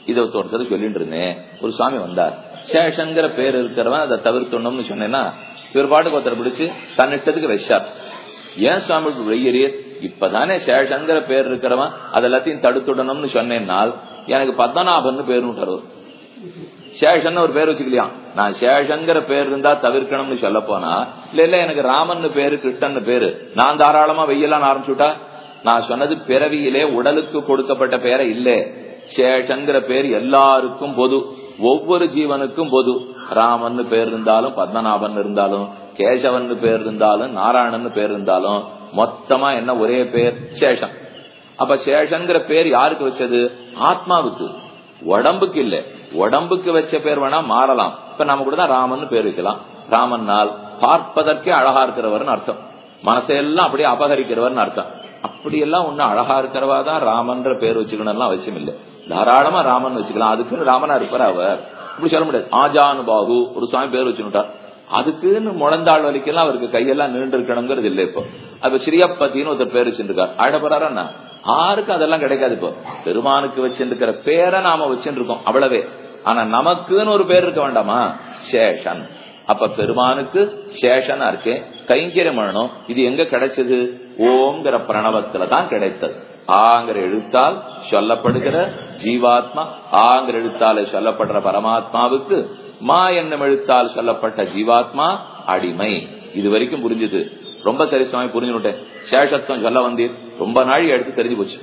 இதை ஒருத்தர் சொல்லிட்டு இருந்தேன் ஒரு சுவாமி வந்தார் சேஷங்கிற பேர் இருக்கிறவன் அதை தவிர்த்தணும்னு சொன்னேன்னா இவர் பாட்டுக்கு ஒருத்தர் பிடிச்சு தன் இஷ்டத்துக்கு வச்சார் ஏன் சுவாமி வெய்யறிய இப்பதானே சேஷங்கிற பேர் இருக்கிறவன் அது எல்லாத்தையும் தடுத்துடணும்னு சொன்னேன்னால் எனக்கு பத்மநாபன் பேர் விட்டார் சேஷன் ஒரு பேர் வச்சுக்கலையா நான் சேஷங்கிற பேர் இருந்தா தவிர்க்கணும்னு சொல்ல போனா இல்ல இல்ல எனக்கு ராமன் பேரு கிருஷ்ணன் பேரு நான் தாராளமா வெய்யலாம் ஆரம்பிச்சுட்டா நான் சொன்னது பிறவியிலே உடலுக்கு கொடுக்கப்பட்ட பேரை இல்லே சேஷங்கிற பேர் எல்லாருக்கும் பொது ஒவ்வொரு ஜீவனுக்கும் பொது ராமன் பேர் இருந்தாலும் பத்மநாபன் இருந்தாலும் கேசவன் பேர் இருந்தாலும் நாராயணன் பேர் இருந்தாலும் மொத்தமா என்ன ஒரே பேர் சேஷம் அப்ப சேஷங்கிற பேர் யாருக்கு வச்சது ஆத்மாவுக்கு உடம்புக்கு இல்ல உடம்புக்கு வச்ச பேர் வேணா மாறலாம் இப்ப நம்ம கூட தான் ராமன் பேர் வைக்கலாம் ராமன்னால் பார்ப்பதற்கே அழகா இருக்கிறவர்னு அர்த்தம் மனசையெல்லாம் அப்படியே அபகரிக்கிறவர்னு அர்த்தம் அப்படியெல்லாம் ஒண்ணு அழகா இருக்கிறவா தான் ராமன்ற பேர் வச்சுக்கணும்லாம் அவசியம் இல்லை தாராளமா ராமன் வச்சுக்கலாம் அதுக்குன்னு ராமனா இருப்பார் அவர் இப்படி சொல்ல முடியாது ஆஜானுபாகு ஒரு சுவாமி பேர் வச்சுட்டார் அதுக்குன்னு முழந்தாள் வலிக்கெல்லாம் அவருக்கு கையெல்லாம் நீண்டு இருக்கணுங்கிறது இல்லை இப்போ அப்ப ஸ்ரீயப்பத்தின்னு ஒருத்தர் பேர் வச்சுருக்கார் அழப்படுறாருன்னா யாருக்கும் அதெல்லாம் கிடைக்காது இப்போ பெருமானுக்கு வச்சிருக்கிற பேரை நாம வச்சுருக்கோம் அவ்வளவே ஆனா நமக்குன்னு ஒரு பேர் இருக்க வேண்டாமா சேஷன் அப்ப பெருமானுக்கு சேஷனா இருக்கு கைங்கரியம் பண்ணணும் இது எங்க கிடைச்சது ஓங்கிற பிரணவத்துல தான் கிடைத்தது ஆங்கிற எழுத்தால் சொல்லப்படுகிற ஜீவாத்மா ஆங்கிற எழுத்தால சொல்லப்படுற பரமாத்மாவுக்கு மா என்னும் எழுத்தால் சொல்லப்பட்ட ஜீவாத்மா அடிமை இது வரைக்கும் புரிஞ்சுது ரொம்ப சரி சுவாமி புரிஞ்சுட்டேன் சேஷத்துவம் சொல்ல வந்தீர் ரொம்ப நாள் எடுத்து தெரிஞ்சு போச்சு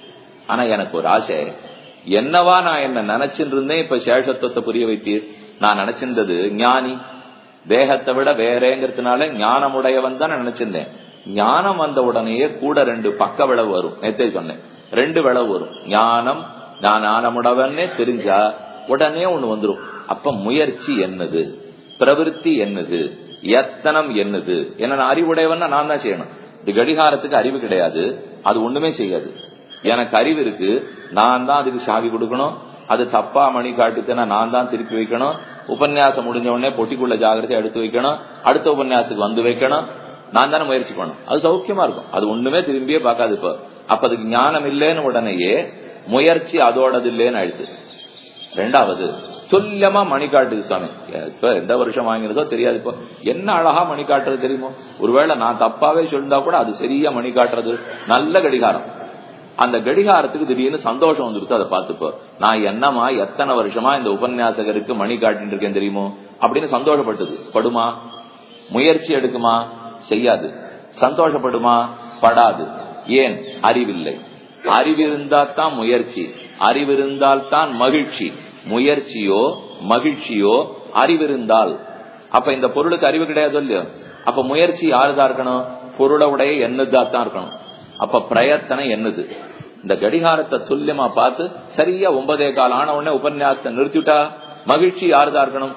ஆனா எனக்கு ஒரு ஆசை என்னவா நான் என்ன நினைச்சிட்டு இருந்தேன் இப்ப சேஷத்துவத்தை புரிய வைத்தீர் நான் நினைச்சிருந்தது ஞானி தேகத்தை விட வேறேங்கிறதுனால ஞானமுடையவன் தான் நினைச்சிருந்தேன் ஞானம் வந்த உடனேயே கூட ரெண்டு பக்க விளவு வரும் நேத்தே சொன்னேன் ரெண்டு விளவு வரும் ஞானம் நான் ஞானமுடவன்னே தெரிஞ்சா உடனே ஒண்ணு வந்துரும் அப்ப முயற்சி என்னது பிரவிற்த்தி என்னது எத்தனம் என்னது என்ன அறிவுடையவன்னா நான் தான் செய்யணும் இது கடிகாரத்துக்கு அறிவு கிடையாது அது ஒண்ணுமே செய்யாது எனக்கு அறிவு இருக்கு நான் தான் அதுக்கு சாவி கொடுக்கணும் அது தப்பா மணி காட்டுச்சுன்னா நான் தான் திருப்பி வைக்கணும் உபன்யாசம் முடிஞ்ச உடனே பொட்டிக்குள்ள ஜாகிரதை எடுத்து வைக்கணும் அடுத்த உபன்யாசத்துக்கு வந்து வைக்கணும் நான் தானே முயற்சி பண்ணணும் அது சௌக்கியமா இருக்கும் அது ஒண்ணுமே திரும்பியே பார்க்காது இப்போ அப்ப அதுக்கு ஞானம் இல்லைன்னு உடனேயே முயற்சி அதோடது இல்லைன்னு ஆயிடுது ரெண்டாவது துல்லியமா மணி காட்டுது சுவாமி இப்ப எந்த வருஷம் வாங்கினதோ தெரியாது இப்போ என்ன அழகா மணி காட்டுறது தெரியுமோ ஒருவேளை நான் தப்பாவே சொல்லிருந்தா கூட அது சரியா மணி காட்டுறது நல்ல கடிகாரம் அந்த கடிகாரத்துக்கு திடீர்னு சந்தோஷம் வந்துருச்சு அதை பார்த்துப்போ நான் என்னமா எத்தனை வருஷமா இந்த உபன்யாசகருக்கு மணி காட்டிட்டு இருக்கேன் தெரியுமோ அப்படின்னு சந்தோஷப்பட்டது படுமா முயற்சி எடுக்குமா செய்யாது சந்தோஷப்படுமா படாது ஏன் அறிவில்லை அறிவிருந்தா தான் முயற்சி அறிவிருந்தால் தான் மகிழ்ச்சி முயற்சியோ மகிழ்ச்சியோ அறிவிருந்தால் அப்ப இந்த பொருளுக்கு அறிவு கிடையாது இல்லையோ அப்ப முயற்சி யாருதான் இருக்கணும் பொருளவுடைய எண்ணுதா தான் இருக்கணும் அப்ப பிரயத்தனம் என்னது இந்த கடிகாரத்தை துல்லியமா பார்த்து சரியா ஒன்பதே கால் ஆன உடனே உபன்யாசத்தை நிறுத்திவிட்டா மகிழ்ச்சி யாருதான் இருக்கணும்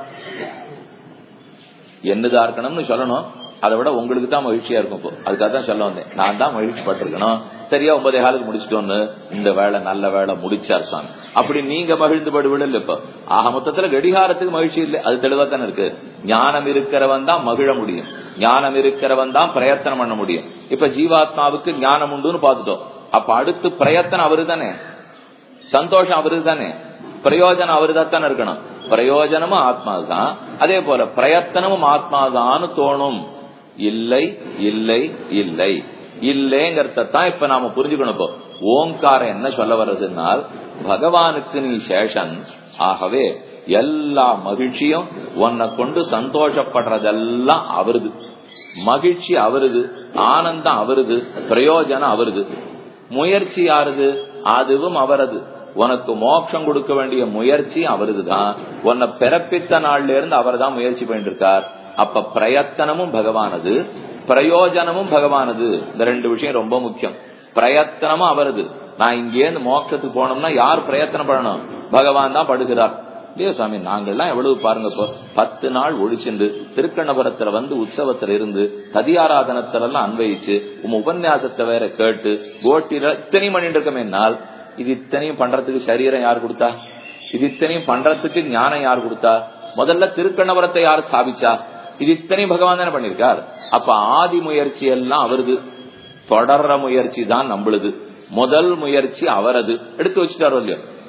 என்னதா இருக்கணும்னு சொல்லணும் அதை விட உங்களுக்கு தான் மகிழ்ச்சியா இருக்கும் இப்போ அதுக்காக தான் சொல்ல வந்தேன் நான் தான் மகிழ்ச்சி பட்டிருக்கணும் சரியா ஒன்பதே காலுக்கு முடிச்சிட்டோன்னு இந்த வேலை நல்ல வேலை முடிச்சார் சுவாமி அப்படி நீங்க மகிழ்ந்து படுவிடல இப்ப ஆக மொத்தத்துல கடிகாரத்துக்கு மகிழ்ச்சி இல்லை அது தெளிவா தானே இருக்கு ஞானம் இருக்கிறவன் தான் மகிழ முடியும் ஞானம் இருக்கிறவன் தான் பிரயத்தனம் பண்ண முடியும் இப்ப ஜீவாத்மாவுக்கு ஞானம் உண்டுன்னு பார்த்துட்டோம் அப்ப அடுத்து பிரயத்தனம் அவரு தானே சந்தோஷம் அவரு தானே பிரயோஜனம் அவரு தானே இருக்கணும் பிரயோஜனமும் ஆத்மா தான் அதே போல பிரயத்தனமும் ஆத்மாதான்னு தோணும் இல்லை இல்லை இல்லை இல்லைங்கிறத தான் இப்ப நாம புரிஞ்சுக்கணும் இப்போ ஓங்காரம் என்ன சொல்ல வர்றதுனால் பகவானுக்கு நீ சேஷன் ஆகவே எல்லா மகிழ்ச்சியும் உன்னை கொண்டு சந்தோஷப்படுறதெல்லாம் அவருது மகிழ்ச்சி அவருது ஆனந்தம் அவருது பிரயோஜனம் அவருது முயற்சி யாருது அதுவும் அவரது உனக்கு மோட்சம் கொடுக்க வேண்டிய முயற்சி அவருதுதான் உன்னை பிறப்பித்த நாள்ல இருந்து அவர் தான் முயற்சி பண்ணிட்டு இருக்கார் அப்ப பிரயத்தனமும் பகவானது பிரயோஜனமும் பகவானது இந்த ரெண்டு விஷயம் ரொம்ப முக்கியம் பிரயத்தனமும் அவரது நான் இங்கேருந்து மோட்சத்துக்கு போனோம்னா யார் பிரயத்தனம் பண்ணணும் பகவான் தான் படுகிறார் இல்லையா சுவாமி நாங்கள்லாம் எவ்வளவு பாருங்க இப்போ பத்து நாள் ஒழிச்சுண்டு திருக்கண்ணபுரத்துல வந்து உற்சவத்துல இருந்து ததியாராதனத்துல எல்லாம் அன்வயிச்சு உம் உபன்யாசத்தை வேற கேட்டு கோட்டில இத்தனையும் பண்ணிட்டு இருக்கமே நாள் இது இத்தனையும் பண்றதுக்கு சரீரம் யார் கொடுத்தா இது இத்தனையும் பண்றதுக்கு ஞானம் யார் கொடுத்தா முதல்ல திருக்கண்ணபுரத்தை யார் ஸ்தாபிச்சா இது இத்தனையும் பகவான் தானே பண்ணிருக்கார் அப்ப ஆதி முயற்சி எல்லாம் அவருது தொடர்ற முயற்சி தான் நம்மளுது முதல் முயற்சி அவரது எடுத்து வச்சுட்டாரோ இல்லையோ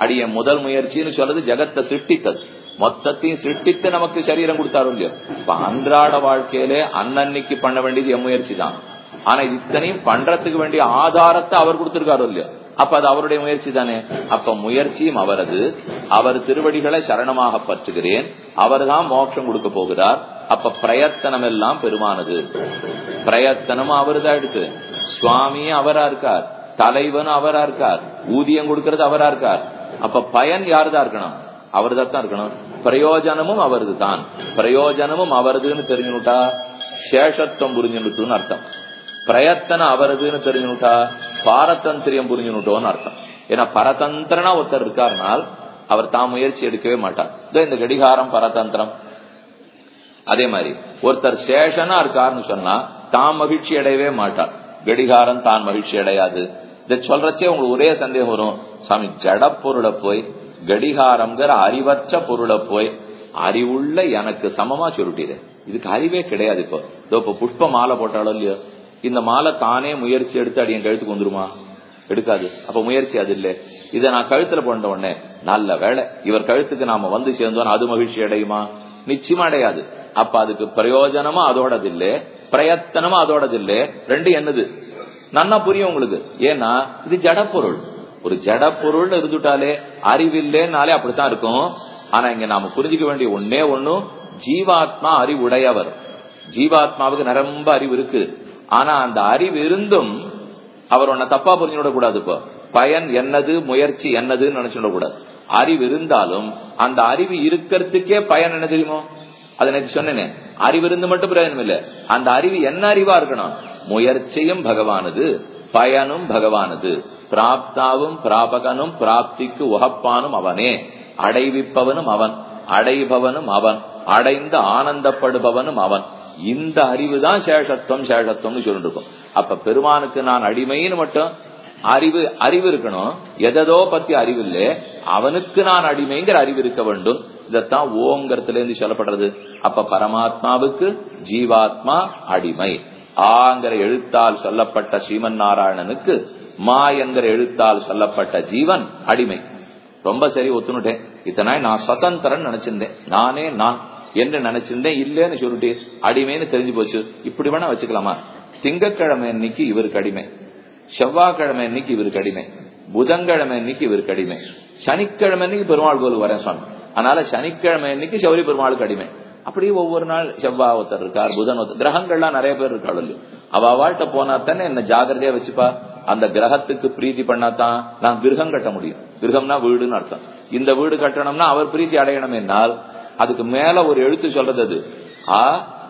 அடிய முதல் முயற்சின்னு சொல்றது ஜெகத்தை சிருஷ்டித்தது மொத்தத்தையும் சிருஷ்டித்து நமக்கு சரீரம் கொடுத்தாரு இல்லையோ இப்ப அன்றாட வாழ்க்கையிலே அன்னன்னைக்கு பண்ண வேண்டியது என் முயற்சி தான் ஆனா இத்தனையும் பண்றதுக்கு வேண்டிய ஆதாரத்தை அவர் கொடுத்திருக்காரு இல்லையோ அப்ப அது அவருடைய முயற்சி தானே அப்ப முயற்சியும் அவரது அவர் திருவடிகளை சரணமாக பற்றுகிறேன் அவர் தான் மோட்சம் கொடுக்க போகிறார் அப்ப பிரயத்தனம் எல்லாம் பெருமானது பிரயத்தனமும் அவருதான் எடுத்து சுவாமியும் அவரா இருக்கார் தலைவனும் அவரா இருக்கார் ஊதியம் கொடுக்கறது அவரா இருக்கார் அப்ப பயன் யாருதான் இருக்கணும் அவர்தான் தான் இருக்கணும் பிரயோஜனமும் அவரது தான் பிரயோஜனமும் அவரதுன்னு தெரிஞ்சுனுட்டா சேஷத்துவம் புரிஞ்சுனுட்டுன்னு அர்த்தம் பிரயத்தனம் அவரதுன்னு தெரிஞ்சுனுட்டா பாரதந்திரியம் புரிஞ்சுனுட்டோன்னு அர்த்தம் ஏன்னா பரதந்திரனா ஒருத்தர் இருக்காருனால் அவர் தான் முயற்சி எடுக்கவே மாட்டார் இதோ இந்த கடிகாரம் பரதந்திரம் அதே மாதிரி ஒருத்தர் சேஷனா இருக்காருன்னு சொன்னா தான் மகிழ்ச்சி அடையவே மாட்டார் கடிகாரம் தான் மகிழ்ச்சி அடையாது இதை சொல்றச்சே உங்களுக்கு ஒரே சந்தேகம் வரும் சாமி ஜட பொருளை போய் கடிகாரம்ங்கிற அறிவற்ற பொருளை போய் அறிவுள்ள எனக்கு சமமா சொல்லிட்டீரு இதுக்கு அறிவே கிடையாது இப்போ இதோ இப்ப புஷ்ப மாலை போட்டாலும் இல்லையோ இந்த மாலை தானே முயற்சி எடுத்து அடி என் கழுத்துக்கு வந்துருமா எடுக்காது அப்ப முயற்சி அது இல்ல இதை நான் கழுத்துல போட்ட உடனே நல்ல வேலை இவர் கழுத்துக்கு நாம வந்து சேர்ந்தோம் அது மகிழ்ச்சி அடையுமா நிச்சயமா அடையாது அப்ப அதுக்கு பிரயோஜனமா அதோடது இல்ல பிரயத்தனமா அதோடது இல்ல ரெண்டு என்னது நன்னா புரியும் உங்களுக்கு ஏன்னா இது ஜடப்பொருள் ஒரு ஜடப்பொருள் இருந்துட்டாலே அறிவில்லைனாலே அப்படித்தான் இருக்கும் ஆனா இங்க நாம புரிஞ்சுக்க வேண்டிய ஒன்னே ஒண்ணும் ஜீவாத்மா அறிவுடையவர் ஜீவாத்மாவுக்கு நிரம்ப அறிவு இருக்கு ஆனா அந்த அறிவு இருந்தும் அவர் உன்னை தப்பா புரிஞ்சுட கூடாது இப்போ பயன் என்னது முயற்சி என்னதுன்னு நினைச்சுட கூடாது அறிவு இருந்தாலும் அந்த அறிவு இருக்கிறதுக்கே பயன் என்ன தெரியுமோ அதை நேற்று சொன்னேனே அறிவு இருந்து மட்டும் பிரயோஜனம் இல்ல அந்த அறிவு என்ன அறிவா இருக்கணும் முயற்சியும் பகவானது பயனும் பகவானது பிராப்தாவும் பிராபகனும் பிராப்திக்கு உகப்பானும் அவனே அடைவிப்பவனும் அவன் அடைபவனும் அவன் அடைந்து ஆனந்தப்படுபவனும் அவன் இந்த அறிவு தான் சேஷத்துவம் சேஷத்துவம்னு சொல்லிட்டு இருக்கோம் அப்ப பெருமானுக்கு நான் அடிமைன்னு மட்டும் அறிவு அறிவு இருக்கணும் எதோ பத்தி அறிவு இல்ல அவனுக்கு நான் அடிமைங்கிற அறிவு இருக்க வேண்டும் இதத்தான் ஓங்கிறதுல இருந்து சொல்லப்படுறது அப்ப பரமாத்மாவுக்கு ஜீவாத்மா அடிமை ஆங்கிற எழுத்தால் சொல்லப்பட்ட ஸ்ரீமன் நாராயணனுக்கு மா என்கிற எழுத்தால் சொல்லப்பட்ட ஜீவன் அடிமை ரொம்ப சரி ஒத்துனுட்டேன் இத்தனை நான் சுதந்திரன் நினைச்சிருந்தேன் நானே நான் என்று நினைச்சிருந்தேன் இல்லன்னு சொல்லிட்டு அடிமைன்னு தெரிஞ்சு போச்சு இப்படி வேணா வச்சுக்கலாமா திங்கக்கிழமை அன்னைக்கு இவருக்கு அடிமை செவ்வாய்க்கிழமை அன்னைக்கு இவருக்கு அடிமை புதன்கிழமை அன்னைக்கு இவருக்கு அடிமை சனிக்கிழமை அன்னைக்கு பெருமாள் கோவில் வரேன் சுவாமி அதனால சனிக்கிழமை அன்னைக்கு சௌரி பெருமாளுக்கு அடிமை அப்படியே ஒவ்வொரு நாள் செவ்வாய் ஒருத்தர் இருக்கார் புதன் ஒருத்தர் கிரகங்கள்லாம் நிறைய பேர் இருக்காள் இல்லையோ அவ வாழ்க்கை போனா தானே என்ன ஜாகிரதையா வச்சுப்பா அந்த கிரகத்துக்கு பிரீத்தி பண்ணாதான் நான் கிரகம் கட்ட முடியும் கிரகம்னா வீடுன்னு அர்த்தம் இந்த வீடு கட்டணும்னா அவர் பிரீத்தி அடையணும் என்னால் அதுக்கு மேல ஒரு எழுத்து சொல்றது அது ஆ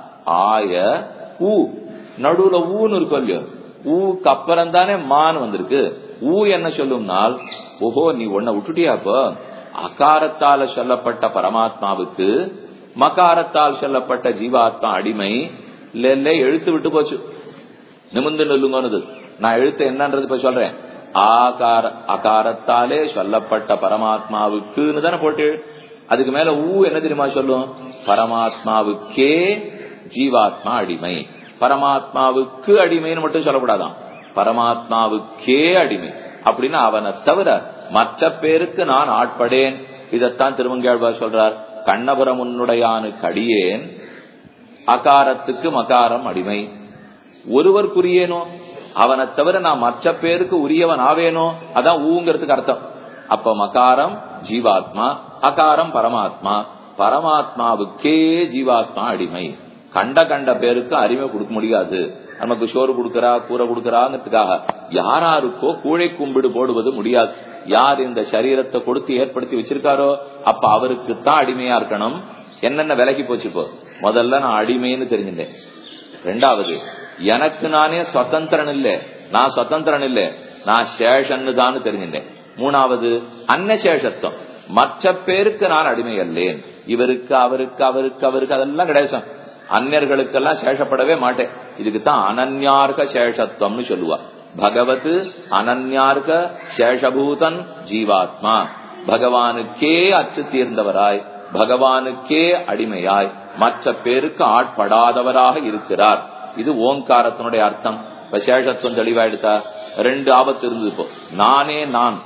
ஆய ஊ நடுவுல ஊன்னு இருக்கும் இல்லையோ ஊக்கு அப்புறம் தானே மான் வந்திருக்கு ஊ என்ன சொல்லும்னால் ஓஹோ நீ உன்னை விட்டுட்டியா இப்போ அகாரத்தால சொல்லப்பட்ட பரமாத்மாவுக்கு மகாரத்தால் சொல்லப்பட்ட ஜீவாத்மா அடிமை இல்ல இல்ல எழுத்து விட்டு போச்சு நிமிந்து நெல்லுங்கன்னு நான் எழுத்து என்னன்றது இப்ப சொல்றேன் ஆகார அகாரத்தாலே சொல்லப்பட்ட பரமாத்மாவுக்குன்னு தானே போட்டு அதுக்கு மேல ஊ என்ன தெரியுமா சொல்லும் பரமாத்மாவுக்கே ஜீவாத்மா அடிமை பரமாத்மாவுக்கு அடிமைன்னு மட்டும் சொல்லக்கூடாதான் பரமாத்மாவுக்கே அடிமை அப்படின்னு அவனை தவிர மற்ற பேருக்கு நான் ஆட்படேன் இதத்தான் திருமங்கேழ்வார் சொல்றார் கண்ணபுரம் உன்னுடையானுக்கு அடியேன் அகாரத்துக்கு மகாரம் அடிமை ஒருவருக்குரியேனோ அவனை தவிர நான் மற்ற பேருக்கு உரியவன் ஆவேனோ அதான் ஊங்கிறதுக்கு அர்த்தம் அப்ப மகாரம் ஜீவாத்மா அகாரம் பரமாத்மா பரமாத்மாவுக்கே ஜீவாத்மா அடிமை கண்ட கண்ட பேருக்கு அடிமை கொடுக்க முடியாது நமக்கு சோறு கொடுக்கறா கூரை கொடுக்கறாங்கிறதுக்காக யாராருக்கோ கூழை கும்பிடு போடுவது முடியாது யார் இந்த சரீரத்தை கொடுத்து ஏற்படுத்தி வச்சிருக்காரோ அப்ப அவருக்கு தான் அடிமையா இருக்கணும் என்னென்ன விலகி போச்சு இப்போ முதல்ல நான் அடிமைன்னு தெரிஞ்சுட்டேன் ரெண்டாவது எனக்கு நானே சுதந்திரன் இல்ல நான் சுதந்திரன் இல்ல நான் சேஷன்னு தான் தெரிஞ்சுட்டேன் மூணாவது அன்னசேஷத்துவம் மற்ற பேருக்கு நான் அடிமை அல்லேன் இவருக்கு அவருக்கு அவருக்கு அவருக்கு அதெல்லாம் கிடையாது அந்நியர்களுக்கெல்லாம் சேஷப்படவே மாட்டேன் இதுக்கு தான் அனன்யார்க சேஷத்துவம்னு சொல்லுவா பகவத் அனன்யார்க சேஷபூதன் ஜீவாத்மா பகவானுக்கே அச்சு தீர்ந்தவராய் பகவானுக்கே அடிமையாய் மற்ற பேருக்கு ஆட்படாதவராக இருக்கிறார் இது ஓங்காரத்தினுடைய அர்த்தம் இப்ப சேஷத்துவம் தெளிவாயிடுதா ரெண்டு ஆபத்து இருந்தது இப்போ நானே நான்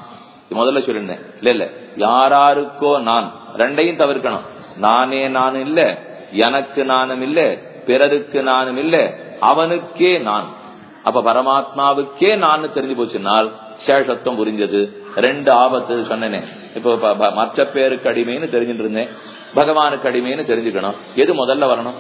முதல்ல சொல்லிருந்தேன் இல்ல இல்ல யாராருக்கோ நான் ரெண்டையும் தவிர்க்கணும் நானே நானும் இல்ல எனக்கு நானும் இல்ல பிறருக்கு நானும் இல்ல அவனுக்கே நான் அப்ப பரமாத்மாவுக்கே நான் தெரிஞ்சு போச்சுனால் சேஷத்துவம் புரிஞ்சது ரெண்டு ஆபத்து சொன்னேனே இப்ப மற்ற பேருக்கு அடிமைன்னு தெரிஞ்சுட்டு இருந்தேன் பகவானுக்கு அடிமைன்னு தெரிஞ்சுக்கணும் எது முதல்ல வரணும்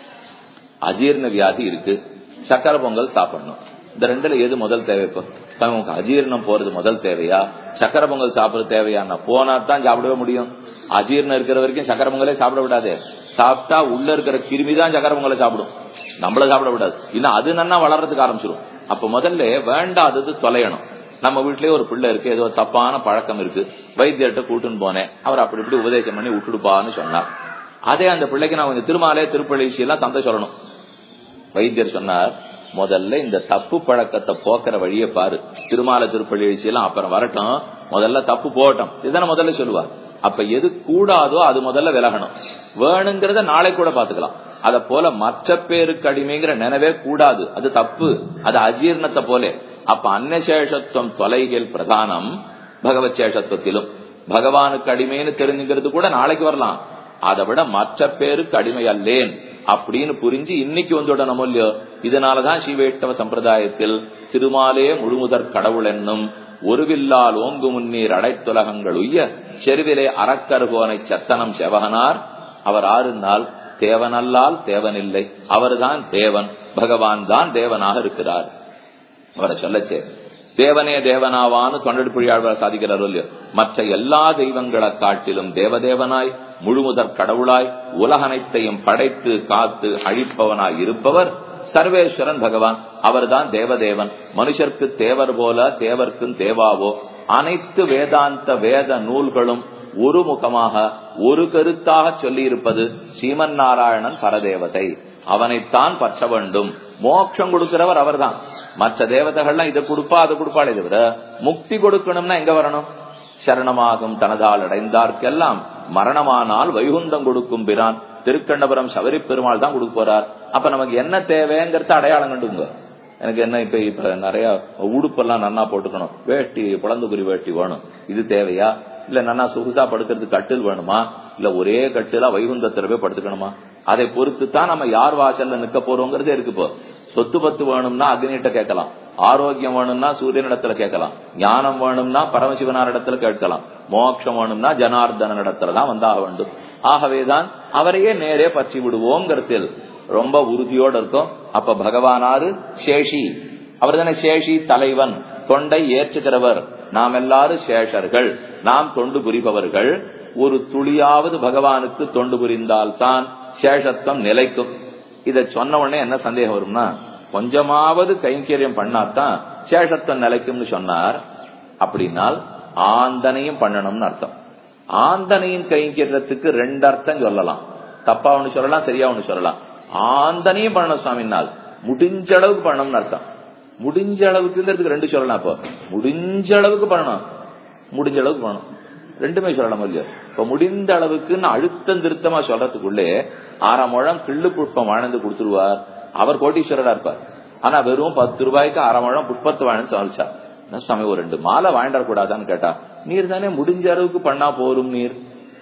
அஜீர்ண வியாதி இருக்கு சக்கரை பொங்கல் சாப்பிடணும் இந்த ரெண்டுல எது முதல் தேவை இப்போ நமக்கு அஜீர்ணம் போறது முதல் தேவையா சக்கரை பொங்கல் சாப்பிடுறது தேவையா போனா தான் சாப்பிடவே முடியும் அஜீர்ணம் இருக்கிற வரைக்கும் சக்கரை பொங்கலே சாப்பிட விடாது சாப்பிட்டா உள்ள இருக்கிற கிருமி தான் சக்கரை பொங்கலை சாப்பிடும் நம்மள சாப்பிட விடாது இன்னும் அது நன்னா வளர்றதுக்கு ஆரம்பிச்சிடும் அப்ப முதல்ல வேண்டாதது தொலையணும் நம்ம வீட்லயே ஒரு பிள்ளை இருக்கு ஏதோ தப்பான பழக்கம் இருக்கு வைத்தியர்கிட்ட கூட்டுன்னு போனேன் அவர் அப்படி இப்படி உபதேசம் பண்ணி விட்டுடுப்பான்னு சொன்னார் அதே அந்த பிள்ளைக்கு நான் கொஞ்சம் திருமாலே திருப்பழிச்சி எல்லாம் தந்தை சொல்லணும் வைத்தியர் சொன்னார் முதல்ல இந்த தப்பு பழக்கத்தை போக்குற வழியை பாரு திருமால திருப்பள்ளி எல்லாம் அப்புறம் வரட்டும் முதல்ல தப்பு போகட்டும் இதுதானே முதல்ல சொல்லுவார் அப்ப எது கூடாதோ அது முதல்ல விலகணும் வேணுங்கிறத நாளை கூட பாத்துக்கலாம் அத போல மற்ற பேருக்கு அடிமைங்கிற நினைவே கூடாது அது தப்பு அது அஜீர்ணத்தை போல அப்ப அன்னசேஷத்துவம் தொலைகள் பிரதானம் பகவத் சேஷத்துவத்திலும் பகவானுக்கு அடிமைன்னு தெரிஞ்சுக்கிறது கூட நாளைக்கு வரலாம் அதை விட மற்ற பேருக்கு அடிமை அல்லேன் அப்படின்னு புரிஞ்சு இன்னைக்கு வந்துடணும் இல்லையோ இதனாலதான் ஸ்ரீவைஷ்ணவ சம்பிரதாயத்தில் திருமாலே முழுமுதற் கடவுள் என்னும் ஒருவில்லால் ஓங்கு முன்னீர் அடைத்துலகங்கள் உய்ய செருவிலே அறக்கருகோனை சத்தனம் செவகனார் அவர் ஆறுநாள் தேவனல்லால் தேவனில்லை அவர்தான் தேவன் பகவான் தான் தேவனாக இருக்கிறார் அவரை சொல்லச்சே தேவனே தேவனாவான்னு தொண்டடிப்புழியாழ்வார் சாதிக்கிறார் இல்லையோ மற்ற எல்லா தெய்வங்களை காட்டிலும் தேவதேவனாய் முழுமுதற் கடவுளாய் உலகனைத்தையும் படைத்து காத்து அழிப்பவனாய் இருப்பவர் சர்வேஸ்வரன் பகவான் அவர்தான் தேவதேவன் மனுஷருக்கு தேவர் போல தேவர்க்கும் தேவாவோ அனைத்து வேதாந்த வேத நூல்களும் ஒரு முகமாக ஒரு கருத்தாக சொல்லி இருப்பது ஸ்ரீமன் நாராயணன் பரதேவதை அவனைத்தான் பற்ற வேண்டும் மோட்சம் கொடுக்கிறவர் அவர்தான் மற்ற தேவதைகள்லாம் இதை கொடுப்பா அதை கொடுப்பாளே தவிர முக்தி கொடுக்கணும்னா எங்க வரணும் சரணமாகும் தனதால் அடைந்தார்க்கெல்லாம் மரணமானால் வைகுந்தம் கொடுக்கும் பிரான் திருக்கண்டபுரம் சபரி பெருமாள் தான் கொடுக்க போறார் அப்ப நமக்கு என்ன தேவைங்கிறத அடையாளம் கண்டுங்க எனக்கு என்ன இப்ப இப்ப நிறைய உடுப்பெல்லாம் நன்னா போட்டுக்கணும் வேட்டி குழந்தைக்குரி வேட்டி வேணும் இது தேவையா இல்ல நன்னா சொகுசா படுக்கிறதுக்கு கட்டில் வேணுமா இல்ல ஒரே கட்டிலா வைகுந்தத்துல போய் படுத்துக்கணுமா அதை பொறுத்து தான் நம்ம யார் வாசல்ல நிக்க போறோங்கிறதே இருக்கு இப்போ சொத்து பத்து வேணும்னா அக்னிட்ட கேட்கலாம் ஆரோக்கியம் வேணும்னா சூரியனிடத்துல கேட்கலாம் ஞானம் வேணும்னா பரமசிவனார் இடத்துல கேட்கலாம் மோட்சம் வேணும்னா ஜனார்தன இடத்துல தான் வந்தாக வேண்டும் ஆகவேதான் அவரையே நேரே பற்றி விடுவோங்கிறதில் ரொம்ப உறுதியோடு இருக்கும் அப்ப பகவானாரு சேஷி அவர் தானே சேஷி தலைவன் தொண்டை ஏற்றுகிறவர் நாம் எல்லாரும் சேஷர்கள் நாம் தொண்டு புரிபவர்கள் ஒரு துளியாவது பகவானுக்கு தொண்டு புரிந்தால்தான் சேஷத்துவம் நிலைக்கும் இத சொன்ன உடனே என்ன சந்தேகம் வரும்னா கொஞ்சமாவது கைங்கரியம் பண்ணாதான் சேஷத்துவம் நிலைக்கும்னு சொன்னார் அப்படின்னால் ஆந்தனையும் பண்ணணும்னு அர்த்தம் ஆந்தனையும் கைங்கரியத்துக்கு ரெண்டு அர்த்தம் சொல்லலாம் தப்பா ஒண்ணு சொல்லலாம் சரியா ஒண்ணு சொல்லலாம் ஆந்தனையும் பண்ணணும் சுவாமினால் முடிஞ்ச அளவுக்கு பண்ணணும்னு அர்த்தம் முடிஞ்ச அளவுக்குங்கிறதுக்கு ரெண்டு சொல்லலாம் இப்போ முடிஞ்ச அளவுக்கு பண்ணணும் முடிஞ்ச அளவுக்கு பண்ணணும் ரெண்டுமே சொல்லலாம் இல்லையா இப்ப முடிந்த அளவுக்குன்னு அழுத்தம் திருத்தமா சொல்றதுக்குள்ளே அரை முழம் கிள்ளு புஷ்பம் வாழ்ந்து கொடுத்துருவார் அவர் கோட்டீஸ்வரரா இருப்பார் ஆனா வெறும் பத்து ரூபாய்க்கு அரை முழம் புஷ்பத்தை வாழ்ந்து சொல்லிச்சார் என்ன சுவாமி ஒரு ரெண்டு மாலை வாங்கிட கூடாதான்னு கேட்டா நீர் தானே முடிஞ்ச அளவுக்கு பண்ணா போரும் நீர்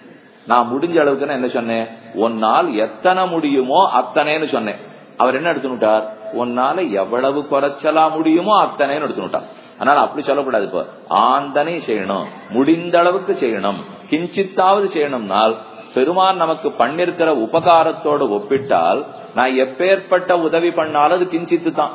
நான் முடிஞ்ச அளவுக்குன்னு என்ன சொன்னேன் உன்னால் எத்தனை முடியுமோ அத்தனைன்னு சொன்னேன் அவர் என்ன எடுத்துனுட்டார் உன்னால எவ்வளவு குறைச்சலா முடியுமோ அத்தனைன்னு எடுத்துனுட்டார் அதனால அப்படி சொல்லக்கூடாது இப்போ ஆந்தனை செய்யணும் முடிந்த அளவுக்கு செய்யணும் கிஞ்சித்தாவது செய்யணும்னால் பெருமான் நமக்கு பண்ணிருக்கிற உபகாரத்தோடு ஒப்பிட்டால் நான் எப்பேற்பட்ட உதவி பண்ணாலும் அது கிஞ்சித்து தான்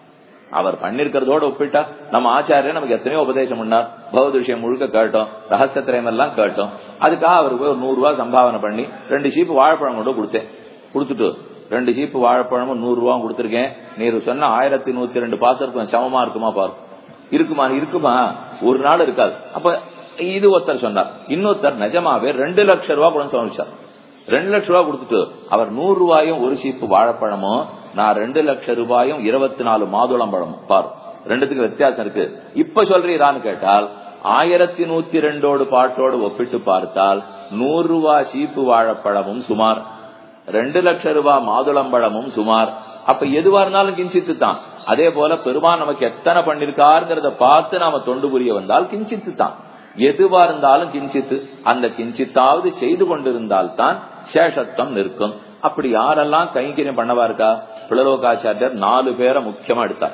அவர் பண்ணிருக்கிறதோட ஒப்பிட்டா நம்ம ஆச்சாரியர் நமக்கு எத்தனையோ உபதேசம் பண்ணார் பௌத்த விஷயம் முழுக்க கேட்டோம் ரகசியத்திரயம் எல்லாம் கேட்டோம் அதுக்காக அவருக்கு போய் ஒரு நூறு ரூபாய் சம்பாவனை பண்ணி ரெண்டு சீப்பு வாழைப்பழம் கொண்டு கொடுத்தேன் கொடுத்துட்டு ரெண்டு சீப்பு வாழைப்பழமும் நூறு ரூபாய் கொடுத்துருக்கேன் நீர் சொன்ன ஆயிரத்தி நூத்தி ரெண்டு பாசம் சமமா இருக்குமா பாரு இருக்குமா இருக்குமா ஒரு நாள் இருக்காது அப்ப இது ஒருத்தர் சொன்னார் இன்னொருத்தர் நிஜமாவே ரெண்டு லட்சம் ரூபாய் கூட சமைச்சார் ரெண்டு லட்சம் ரூபாய் கொடுத்துட்டு அவர் நூறு ரூபாயும் ஒரு சீப்பு வாழைப்பழமும் நான் ரெண்டு லட்சம் ரூபாயும் இருபத்தி நாலு மாதுளம் பழமும் பாரு ரெண்டுத்துக்கு வித்தியாசம் இருக்கு இப்ப சொல்றீரான்னு கேட்டால் ஆயிரத்தி நூத்தி ரெண்டோடு பாட்டோடு ஒப்பிட்டு பார்த்தால் நூறு ரூபாய் சீப்பு வாழைப்பழமும் சுமார் ரெண்டு லட்சம் ரூபாய் மாதுளம்பழமும் சுமார் அப்ப எதுவா இருந்தாலும் கிஞ்சித்து தான் அதே போல பெருமான் நமக்கு எத்தனை பண்ணிருக்காருங்கிறத பார்த்து நாம தொண்டு புரிய வந்தால் கிஞ்சித்து தான் எதுவா இருந்தாலும் கிஞ்சித்து அந்த கிஞ்சித்தாவது செய்து கொண்டிருந்தால் தான் சேஷத்துவம் நிற்கும் அப்படி யாரெல்லாம் கைங்கரியம் பண்ணவா இருக்கா பிளலோகாச்சாரியர் நாலு பேரை முக்கியமா எடுத்தார்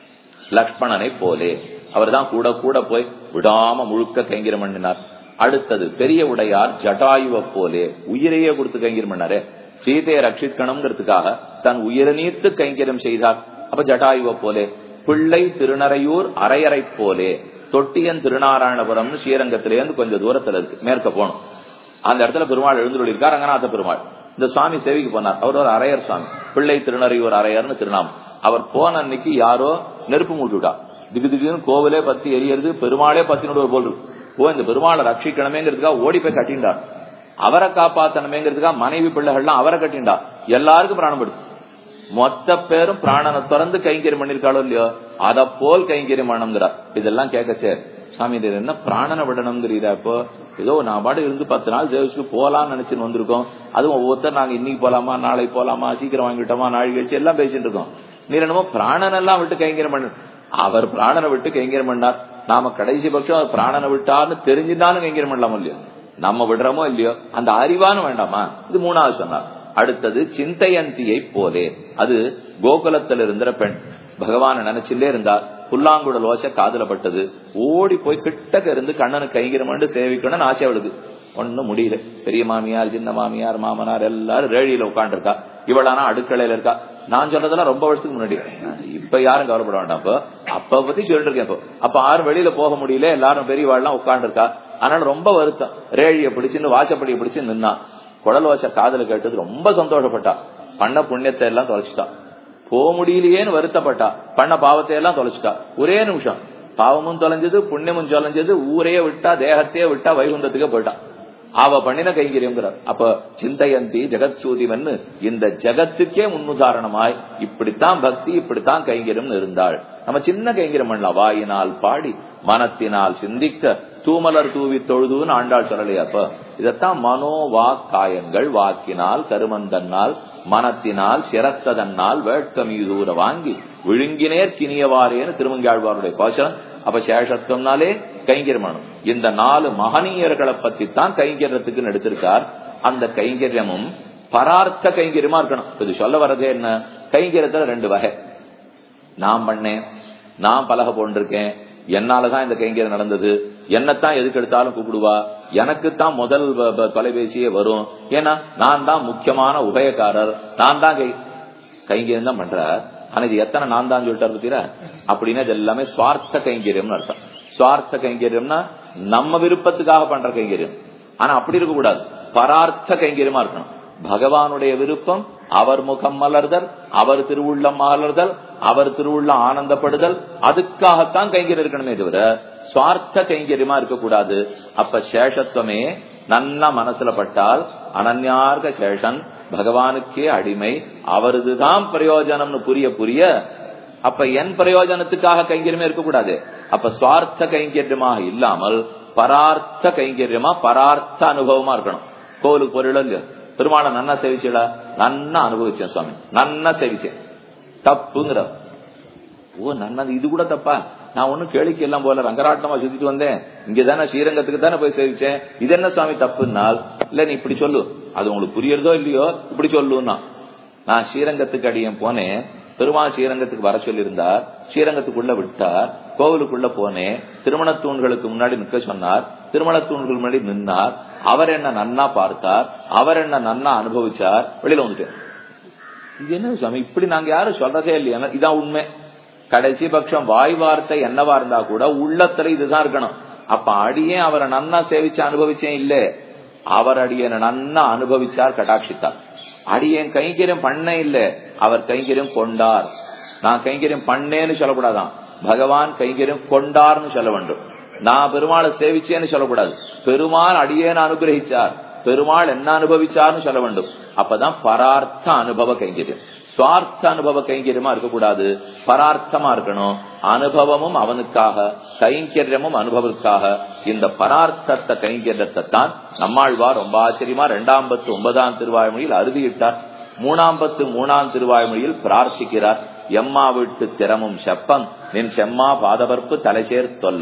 லக்ஷ்மணனை போலே அவர் தான் கூட கூட போய் விடாம முழுக்க கைங்கரியம் பண்ணினார் அடுத்தது பெரிய உடையார் ஜட்டாயுவ போலே உயிரையே கொடுத்து கைங்கரியம் பண்ணாரு சீதையை ரட்சிக்கணுங்கிறதுக்காக தன் உயிரை நீர்த்து கைங்கரியம் செய்தார் அப்ப ஜட்டாயுவ போலே பிள்ளை திருநறையூர் அரையறை போலே தொட்டியன் திருநாராயணபுரம்னு ஸ்ரீரங்கத்திலேருந்து கொஞ்சம் தூரத்துல இருக்கு மேற்க போகணும் அந்த இடத்துல பெருமாள் எழுந்துள்ளிருக்கார் ரங்கநாத பெருமாள் இந்த சுவாமி சேவைக்கு போனார் அவர் ஒரு அரையர் சுவாமி பிள்ளை திருநறையூர் அரையர்னு திருநாமம் அவர் போன அன்னைக்கு யாரோ நெருப்பு மூட்டுவிட்டா திக்கு திக்குன்னு கோவிலே பத்தி எரியறது பெருமாளே பத்தினோடு போல் இருக்கு ஓ இந்த பெருமாளை ரட்சிக்கணுமேங்கிறதுக்காக ஓடி போய் கட்டிண்டார் அவரை காப்பாத்தணுமேங்கிறதுக்காக மனைவி பிள்ளைகள்லாம் அவரை கட்டிண்டா எல்லாருக்கும் பிராணம் படுத்து மொத்த பேரும் பிராணனை திறந்து கைங்கரியம் பண்ணிருக்காளோ இல்லையோ அத போல் கைங்கரியம் பண்ணணுங்கிறார் இதெல்லாம் கேட்க சார் சாமி இது என்ன பிராணனை விடணுங்கிறீரா இப்போ ஏதோ நான் பாடு இருந்து பத்து நாள் ஜெயிச்சுட்டு போலாம்னு நினைச்சுன்னு வந்திருக்கோம் அதுவும் ஒவ்வொருத்தர் நாங்க இன்னைக்கு போலாமா நாளைக்கு போலாமா சீக்கிரம் வாங்கிட்டோமா நாளைக்கு கழிச்சு எல்லாம் பேசிட்டு இருக்கோம் நீ என்னமோ பிராணன் எல்லாம் விட்டு கைங்கரியம் பண்ணு அவர் பிராணனை விட்டு கைங்கரியம் பண்ணார் நாம கடைசி பட்சம் அவர் பிராணனை விட்டார்னு தெரிஞ்சுட்டாலும் கைங்கரியம் பண்ணலாமோ இல்லையோ நம்ம விடுறோமோ இல்லையோ அந்த அறிவானு வேண்டாமா இது மூணாவது சொன்னார் அடுத்தது சிந்தையந்தியை போலே அது கோகுலத்தில் இருந்த பெண் பகவான நினைச்சிலே இருந்தா புல்லாங்குடல் ஓசை காதுல பட்டது ஓடி போய் கிட்டக்க இருந்து கண்ணனு கைகிறமண்டு சேவிக்கணும்னு ஆசை அவளுக்கு ஒன்னும் முடியல பெரிய மாமியார் சின்ன மாமியார் மாமனார் எல்லாரும் ரேழியில உட்காந்துருக்கா இவளானா அடுக்கலையில இருக்கா நான் சொல்றதெல்லாம் ரொம்ப வருஷத்துக்கு முன்னாடி இப்ப யாரும் கவலைப்பட வேண்டாம் இப்போ அப்ப பத்தி சொல்லிட்டு இருக்கேன் இப்போ அப்ப யாரும் வெளியில போக முடியல எல்லாரும் பெரியவாள்லாம் உட்காந்துருக்கா அதனால ரொம்ப வருத்தம் ரேழிய பிடிச்சுன்னு வாசப்படியை பிடிச்சு நின்னா குடல் வாச காதல கேட்டது ரொம்ப சந்தோஷப்பட்டா பண்ண புண்ணியத்தை எல்லாம் தொலைச்சிட்டா போக முடியலையேன்னு வருத்தப்பட்டா பண்ண பாவத்தை எல்லாம் தொலைச்சிட்டா ஒரே நிமிஷம் பாவமும் தொலைஞ்சது புண்ணியமும் தொலைஞ்சது ஊரையே விட்டா தேகத்தையே விட்டா வைகுந்தத்துக்கே போயிட்டா அவ பண்ணின கைங்கரியம்ங்கிறார் அப்ப சிந்தையந்தி ஜெகத் சூதிவன் இந்த ஜெகத்துக்கே முன்னுதாரணமாய் இப்படித்தான் பக்தி இப்படித்தான் கைங்கரியம் இருந்தாள் நம்ம சின்ன கைங்கரியம் பண்ணலாம் வாயினால் பாடி மனத்தினால் சிந்திக்க தூமலர் தூவி தொழுதுன்னு ஆண்டாள் சொல்லலையா அப்ப இதத்தான் மனோ வாக்காயங்கள் வாக்கினால் கருமந்தன்னால் மனத்தினால் சிரத்ததன்னால் வேட்கமீதூர வாங்கி விழுங்கினேர் கிணியவாரேன்னு திருமங்காழ்வாருடைய பாசனம் அப்ப சேஷத்துவம்னாலே கைங்கரியமானம் இந்த நாலு மகனீயர்களை பத்தி தான் கைங்கரியத்துக்கு எடுத்திருக்கார் அந்த கைங்கரியமும் பரார்த்த கைங்கரியமா இருக்கணும் இது சொல்ல வர்றதே என்ன கைங்கரியத்துல ரெண்டு வகை நான் பண்ணேன் நான் பலக போட்டிருக்கேன் என்னாலதான் இந்த கைங்கரியம் நடந்தது என்னத்தான் எதுக்கு எடுத்தாலும் கூப்பிடுவா எனக்கு தான் முதல் தொலைபேசியே வரும் ஏன்னா நான் தான் முக்கியமான உபயக்காரர் நான் தான் கை கைங்கரியம் தான் பண்ற ஆனா இது எத்தனை நான் தான் சொல்லிட்டாரு பத்தீரா அப்படின்னா இது எல்லாமே சுவார்த்த கைங்கரியம்னு அர்த்தம் சுவார்த்த கைங்கரியம்னா நம்ம விருப்பத்துக்காக பண்ற கைங்கரியம் ஆனா அப்படி இருக்க கூடாது பரார்த்த கைங்கரியமா இருக்கணும் பகவானுடைய விருப்பம் அவர் முகம் மலர்தல் அவர் திருவுள்ளம் மலர்தல் அவர் திருவுள்ளம் ஆனந்தப்படுதல் அதுக்காகத்தான் கைங்கரியம் இருக்கணுமே தவிர சுவார்த்த கைங்கரியமா இருக்கக்கூடாது அப்ப சேஷத்துவமே நல்லா மனசுல பட்டால் அனன்யார்க சேஷன் பகவானுக்கே அடிமை அவரதுதான் பிரயோஜனம்னு புரிய புரிய அப்ப என் பிரயோஜனத்துக்காக கைங்கரியமே இருக்கக்கூடாது அப்ப சுவார்த்த கைங்கரியமாக இல்லாமல் பரார்த்த கைங்கரியமா பரார்த்த அனுபவமா இருக்கணும் கோவிலுக்கு பொருள் இல்லையோ பெருமாளை நன்னா சேவிச்சடா நன்னா அனுபவிச்சேன் சுவாமி நன்னா சேவிச்சேன் தப்புங்கிற ஓ நன்னது இது கூட தப்பா நான் ஒன்னும் கேளிக்கை எல்லாம் போல ரங்கராட்டமா சுத்திட்டு வந்தேன் இங்கதானே ஸ்ரீரங்கத்துக்கு தானே போய் சேவிச்சேன் இது என்ன சுவாமி தப்புனால் இல்ல நீ இப்படி சொல்லு அது உங்களுக்கு புரியுறதோ இல்லையோ இப்படி சொல்லுன்னா நான் ஸ்ரீரங்கத்துக்கு அடியன் போனேன் பெருமாள் ஸ்ரீரங்கத்துக்கு வர சொல்லியிருந்தார் ஸ்ரீரங்கத்துக்குள்ள விட்டார் கோவிலுக்குள்ள போனேன் திருமண தூண்களுக்கு முன்னாடி நிற்க சொன்னார் திருமண தூண்கள் முன்னாடி நின்னார் அவர் என்ன நன்னா பார்த்தார் அவர் என்ன நன்னா அனுபவிச்சார் வெளியில வந்துட்டேன் இது என்ன சுவாமி இப்படி நாங்க யாரும் சொல்றதே இல்லையா இதான் உண்மை கடைசி பட்சம் வாய் வார்த்தை என்னவா இருந்தா கூட உள்ளத்துல இதுதான் இருக்கணும் அப்ப அடியே அவரை நன்னா சேவிச்சு அனுபவிச்சேன் இல்ல அவர் அடியனை நன்னா அனுபவிச்சார் கடாட்சித்தார் அடியேன் கைங்கரியம் பண்ண இல்ல அவர் கைங்கரியம் கொண்டார் நான் கைங்கரியம் பண்ணேன்னு சொல்லக்கூடாதான் பகவான் கைங்கரியம் கொண்டார்னு சொல்ல வேண்டும் நான் பெருமாளை சேவிச்சேன்னு சொல்லக்கூடாது பெருமாள் அடியேன்னு அனுகிரகிச்சார் பெருமாள் என்ன அனுபவிச்சார்னு சொல்ல வேண்டும் அப்பதான் பரார்த்த அனுபவ கைங்கரியம் சுவார்த்த அனுபவ கைங்கரியமா இருக்கக்கூடாது பரார்த்தமா இருக்கணும் அனுபவமும் அவனுக்காக கைங்கரியமும் அனுபவத்துக்காக இந்த பரார்த்தத்தை கைங்கரியத்தை தான் நம்மாழ்வார் ரொம்ப ஆச்சரியமா இரண்டாம் பத்து ஒன்பதாம் திருவாய்மொழியில் அறுதியிட்டார் மூணாம் பத்து மூணாம் திருவாய்மொழியில் பிரார்த்திக்கிறார் எம்மா வீட்டு திறமும் செப்பம் நின் செம்மா பாதவர்ப்பு தலைசேர் தொல்லை